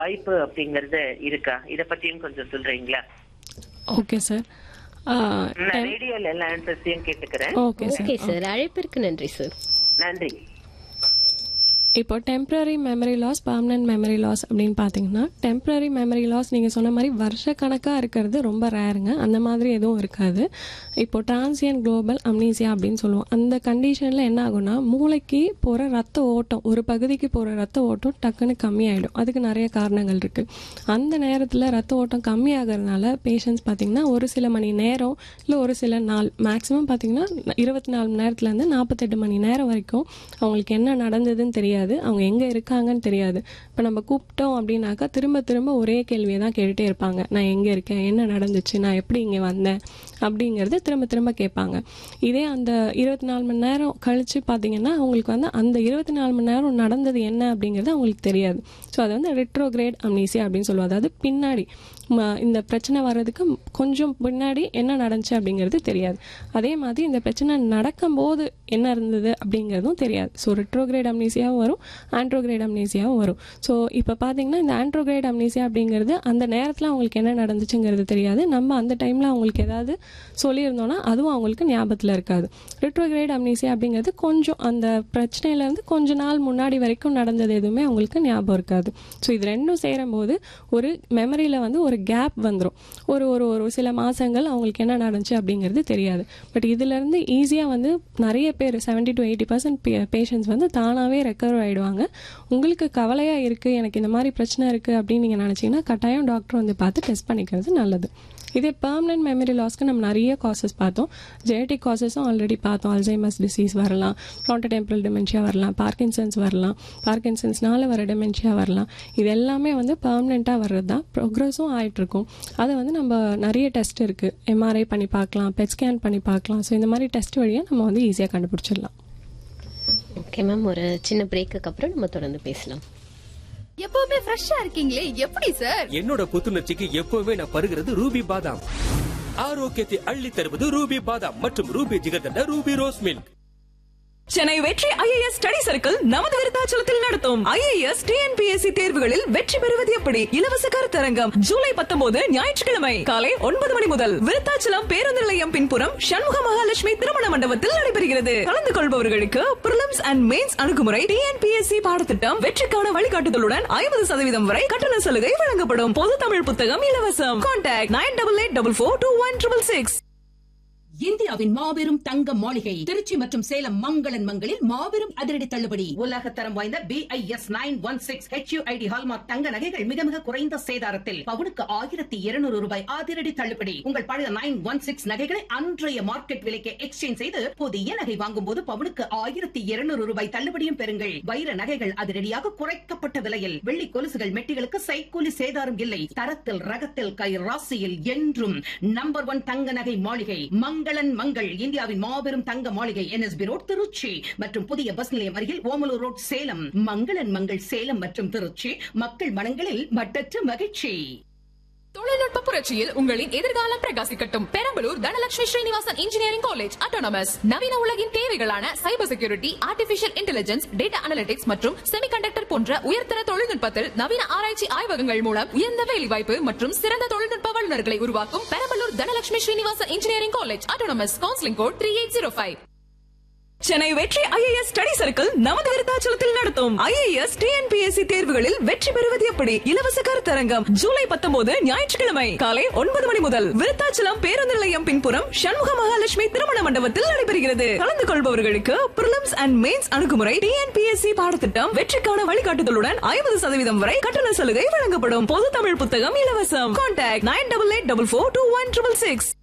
வாய்ப்பு அப்படிங்கறது இருக்கா இத பத்தியும் கொஞ்சம் சொல்றீங்களா ஓகே சார் நான் ரேடியோல எல்லா ஆன்சர்ஸையும் கேட்டுக்கிறேன் ஓகே சார் ஓகே சார் அழைப்பிற்கு நன்றி சார் நன்றி இப்போ temporary memory loss permanent memory loss அப்படின்னு பார்த்தீங்கன்னா டெம்ப்ரரி மெமரி லாஸ் நீங்கள் சொன்ன மாதிரி வருஷக்கணக்காக இருக்கிறது ரொம்ப ரேருங்க அந்த மாதிரி எதுவும் இருக்காது இப்போ டிரான்சியன் குளோபல் அம்னீசியா அப்படின்னு சொல்லுவோம் அந்த கண்டிஷனில் என்ன ஆகும்னா மூளைக்கு போகிற ரத்த ஓட்டம் ஒரு பகுதிக்கு போகிற ரத்த ஓட்டம் டக்குன்னு கம்மியாயிடும் அதுக்கு நிறைய காரணங்கள் இருக்குது அந்த நேரத்தில் ரத்த ஓட்டம் கம்மியாகிறதுனால பேஷண்ட்ஸ் பார்த்தீங்கன்னா ஒரு சில மணி நேரம் இல்லை ஒரு சில நாள் மேக்ஸிமம் பார்த்தீங்கன்னா இருபத்தி நாலு மணி நேரத்துலேருந்து நாற்பத்தெட்டு மணி நேரம் வரைக்கும் அவங்களுக்கு என்ன நடந்ததுன்னு தெரியாது அவங்க எங்கே இருக்காங்கன்னு தெரியாது இப்போ நம்ம கூப்பிட்டோம் அப்படின்னாக்கா திரும்ப திரும்ப ஒரே கேள்வியை தான் கேட்டுகிட்டே இருப்பாங்க நான் எங்கே இருக்கேன் என்ன நடந்துச்சு நான் எப்படி இங்கே வந்தேன் அப்படிங்கிறது திரும்ப திரும்ப கேட்பாங்க இதே அந்த இருபத்தி நாலு மணி நேரம் கழித்து பார்த்தீங்கன்னா அவங்களுக்கு வந்து அந்த இருபத்தி நாலு மணி நேரம் நடந்தது என்ன அப்படிங்கிறது அவங்களுக்கு தெரியாது ஸோ அது வந்து ரெட்ரோகிரேட் அம்னீசியா அப்படின்னு சொல்லுவாங்க அதாவது பின்னாடி ம- இந்த பிரச்சனை வர்றதுக்கு கொஞ்சம் பின்னாடி என்ன நடந்துச்சு அப்படிங்கிறது தெரியாது அதே மாதிரி இந்த பிரச்சனை நடக்கும்போது என்ன இருந்தது அப்படிங்கிறதும் தெரியாது ஸோ ரெட்ரோகிரேட் அம்னீசியாவும் வரும் ஆண்ட்ரோகிரேட் அம்னீசியாவும் வரும் ஸோ இப்போ பார்த்தீங்கன்னா இந்த ஆண்ட்ரோகிரேட் அம்னீசியா அப்படிங்கிறது அந்த நேரத்தில் அவங்களுக்கு என்ன நடந்துச்சுங்கிறது தெரியாது நம்ம அந்த டைமில் அவங்களுக்கு ஏதாவது சொல்லியிருந்தோம்னா அதுவும் அவங்களுக்கு ஞாபகத்தில் இருக்காது ரெட்ரோகிரேட் அம்னீசியா அப்படிங்கிறது கொஞ்சம் அந்த பிரச்சனையிலேருந்து கொஞ்ச நாள் முன்னாடி வரைக்கும் நடந்தது எதுவுமே அவங்களுக்கு ஞாபகம் இருக்காது ஸோ இது ரெண்டும் சேரும்போது ஒரு மெமரியில் வந்து ஒரு கேப் வந்துடும் ஒரு ஒரு ஒரு சில மாதங்கள் அவங்களுக்கு என்ன நடந்துச்சு அப்படிங்கிறது தெரியாது பட் இதுலேருந்து ஈஸியாக வந்து நிறைய பேர் seventy to eighty percent patients வந்து தானாகவே ரெக்கவர் ஆகிடுவாங்க உங்களுக்கு கவலையாக இருக்குது எனக்கு இந்த மாதிரி பிரச்சனை இருக்குது அப்படின்னு நீங்கள் நினச்சிங்கன்னா கட்டாயம் டாக்டர் வந்து பார்த்து டெஸ்ட் பண்ணிக்கிறது நல்லது இதே பெர்மனன்ட் மெமரி லாஸ்க்கு நம்ம நிறைய காசஸ் பார்த்தோம் ஜெனட்டிக் காசஸும் ஆல்ரெடி பார்த்தோம் அல்சைமஸ் டிசீஸ் வரலாம் ஃப்ரான்டோடெம்பரல் டிமென்ஷியா வரலாம் பார்க்கின்சன்ஸ் வரலாம் பார்க்கின்சன்ஸ்னால வர டிமென்ஷியா வரலாம் இது எல்லாமே வந்து பெர்மனெண்ட்டாக வர்றது தான் ப்ரோக்ரஸும் ஆகிட்டுருக்கும் அதை வந்து நம்ம நிறைய டெஸ்ட் இருக்குது எம்ஆர்ஐ பண்ணி பார்க்கலாம் பெட் ஸ்கேன் பண்ணி பார்க்கலாம் ஸோ இந்த மாதிரி டெஸ்ட் வழியாக நம்ம வந்து ஈஸியாக கண்டுபிடிச்சிடலாம் ஓகே மேம் ஒரு சின்ன பிரேக்குக்கு அப்புறம் நம்ம தொடர்ந்து பேசலாம் எப்பவுமே ஃப்ரெஷ்ஷா இருக்கீங்களே எப்படி சார் என்னோட புத்துணர்ச்சிக்கு எப்பவுமே நான் பருகிறது ரூபி பாதாம் ஆரோக்கியத்தை அள்ளி தருவது ரூபி பாதாம் மற்றும் Ruby jigarthanda Ruby rose milk Chennai Vetri IAS study circle நமது விருத்தாச்சலத்தில் நடத்தும் ஐஏஎஸ் டிஎன்பிஎஸ்சி தேர்வுகளில் வெற்றி பெறுவது எப்படி இலவச கருத்தரங்கம் ஜூலை பத்தொன்பது ஞாயிற்றுக்கிழமை காலை ஒன்பது மணி முதல் விருத்தாச்சலம் பேருந்து நிலையம் பின்புறம் சண்முக மகாலட்சுமி திருமண மண்டபத்தில் நடைபெறுகிறது கலந்து கொள்பவர்களுக்கு பிரிலிம்ஸ் அண்ட் மெயின்ஸ் அணுகுமுறை டிஎன்பிஎஸ்சி பாடத்திட்டம் வெற்றிக்கான வழிகாட்டுதலுடன் ஐம்பது சதவீதம் வரை கட்டண சலுகை வழங்கப்படும் பொது தமிழ் புத்தகம் இலவசம் contact nine double eight double four two one triple six இந்தியாவின் மாபெரும் தங்க மாளிகை திருச்சி மற்றும் சேலம் மங்களன் மங்களில் மாபெரும் அதிரடி தள்ளுபடி உலக தரம் வாய்ந்த BIS nine one six HUID hallmark தங்க நகைகள் மிக மிக குறைந்த சேதாரத்தில் பவுனுக்கு ஆயிரத்தி இருநூறு ரூபாய் அதிரடி தள்ளுபடி உங்கள் பழைய நைன் ஒன் சிக்ஸ் நகைகளை அன்றைய மார்க்கெட் விலைக்கு எக்ஸ்சேஞ்ச் செய்து புதிய நகை வாங்கும் போது பவுனுக்கு ஆயிரத்தி இருநூறு ரூபாய் தள்ளுபடியும் பெறுங்கள் வைர நகைகள் அதிரடியாக குறைக்கப்பட்ட விலையில் வெள்ளி கொலுசுகள் மெட்டிகளுக்கு சைக்கூலி சேதாரம் இல்லை தரத்தில் ரகத்தில் கை ராசியில் என்றும் நம்பர் ஒன் தங்க நகை மாளிகை மங்களன் மங்கள் இந்தியாவின் மாபெரும் தங்க மாளிகை என்எஸ்பி ரோட் திருச்சி மற்றும் புதிய பஸ் நிலையம் அருகில் ஓமலூர் ரோட் சேலம் மங்களன் மங்கள் சேலம் மற்றும் திருச்சி மக்கள் மனங்களில் மட்டற்ற மகிழ்ச்சி தொழில்நுட்ப புரட்சியில் உங்களின் எதிர்காலம் பிரகாசிக்கட்டும் Perambalur Dhanalakshmi Srinivasan engineering college autonomous நவீன உலகின் தேவைகளான cyber security artificial intelligence data analytics மற்றும் செமிகண்டக்டர் போன்ற உயர்தர தொழில்நுட்பத்தில் நவீன ஆராய்ச்சி ஆய்வகங்கள் மூலம் உயர்ந்த வேலைவாய்ப்பு மற்றும் சிறந்த தொழில்நுட்ப வல்லுநர்களை உருவாக்கும் Perambalur Dhanalakshmi Srinivasan engineering college autonomous counselling code three eight zero five Chennai Vetri IAS study circle நமது விருத்தாச்சலத்தில் நடத்தும் ஐஏஎஸ் டிஎன்பிஎஸ்சி தேர்வுகளில் வெற்றி பெறுவது எப்படி இலவச கருத்தரங்கம் ஜூலை பத்தொன்பது ஞாயிற்றுக்கிழமை காலை ஒன்பது மணி முதல் விருத்தாச்சலம் பேருந்து நிலையம் பின்புறம் சண்முக மகாலட்சுமி திருமண மண்டபத்தில் நடைபெறுகிறது கலந்து கொள்பவர்களுக்கு பிரிலிம்ஸ் அண்ட் மெயின்ஸ் அணுகுமுறை டிஎன்பிஎஸ்சி பாடத்திட்டம் வெற்றிக்கான வழிகாட்டுதலுடன் ஐம்பது சதவீதம் வரை கட்டண சலுகை வழங்கப்படும் பொது தமிழ் புத்தகம் இலவசம் contact nine double eight double four two one triple six